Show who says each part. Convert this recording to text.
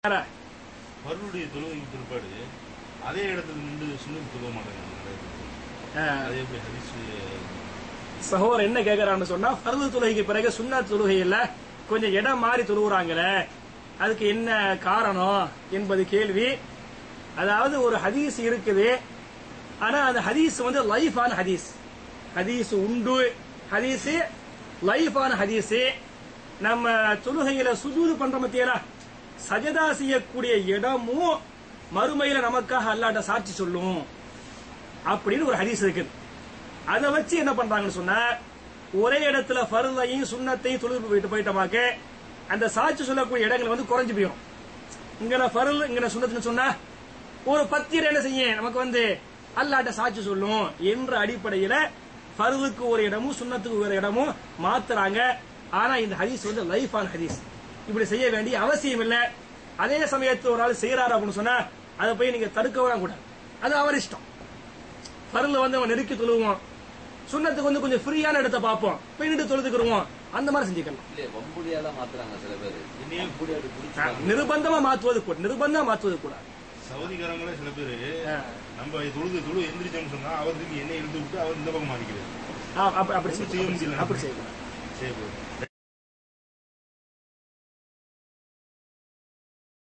Speaker 1: வேற.
Speaker 2: பருளுடைய தொழுகைக்கு பிற்பாடு அதே இடத்துல நின்று சுண்ணத் தொழுவ மாட்டாங்க
Speaker 1: ஆ,
Speaker 2: அது எப்படி ஹதீஸ்
Speaker 1: சகோதரர் என்ன கேக்குறான்னு சொன்னா ஃபர்து தொழுகைக்கு பிறகு சுன்னத் தொழுகையில கொஞ்சம் இடம் மாறி தொழுகிறாங்களே அதுக்கு என்ன காரணம் என்பது கேள்வி அதாவது ஒரு ஹதீஸ் இருக்குது ஆனா அந்த ஹதீஸ் வந்து லைஃபான ஹதீஸ் ஹதீஸ் உண்டு ஹதீஸ் லைஃபான ஹதீஸ் நம்ம தொழுகையில சுஜூது பண்ற மத்தியலா சஜதா செய்யக்கூடிய இடமும் மறுமையில நமக்காக அல்லாட்ட சாட்சி சொல்லும் அப்படின்னு ஒரு ஹதீஸ் இருக்குது அதை வச்சு என்ன பண்றாங்கன்னு சொன்னா ஒரே இடத்துல ஃபர்தையும் சுண்ணத்தையும் தொழுது போயிட்டு போயிட்டோமாக்க அந்த சாட்சி சொல்லக்கூடிய இடங்கள் வந்து குறைஞ்சு போயிடும் இங்க ஃபருள் இங்க சுண்ணத்துன்னு சொன்னா ஒரு பத்திர என்ன செய்ய நமக்கு வந்து அல்லாட்ட சாட்சி சொல்லும் என்ற அடிப்படையில ஃபருளுக்கு ஒரு இடமும் சுண்ணத்துக்கு ஒரு இடமும் மாத்துறாங்க ஆனா இந்த ஹதீஸ் வந்து லைஃப் ஆன் ஹதீஸ் இப்படி செய்ய வேண்டிய அவசியம் இல்ல அதே சமயத்து ஒரு ஆள் செய்யறாரு அப்படின்னு சொன்னா அதை போய் நீங்க தடுக்கவும் கூடாது அது அவர் இஷ்டம் பருல வந்து அவன் நெருக்கி தொழுவோம் சுண்ணத்துக்கு வந்து கொஞ்சம் ஃப்ரீயான இடத்த பார்ப்போம் போய் நின்று தொழுதுக்கிறோம் அந்த மாதிரி செஞ்சுக்கலாம்
Speaker 3: இல்ல வம்புடியால மாத்துறாங்க சில பேர்
Speaker 2: என்னையும்
Speaker 3: வம்புடி அப்படி பிடிச்சி
Speaker 1: நிர்பந்தமா மாத்துவது கூட நிர்பந்தமா மாத்துவது கூடாது
Speaker 2: சவுதிக்காரங்களே சில பேரு
Speaker 1: ஆ.
Speaker 2: நம்ம தொழுது தொழு எந்திரிச்சோம்னு சொன்னா அவர் திரும்பி எண்ணெய் இழுத்து விட்டு அவர் இந்த பக்கம் மாறிக்கிறார்
Speaker 1: ஆ, அப்ப- அப்படி
Speaker 2: ஒண்ணும் செய்ய
Speaker 1: செய்ய
Speaker 2: முடியல.
Speaker 1: அப்படி செய்யக்கூடாது
Speaker 2: சரி bro.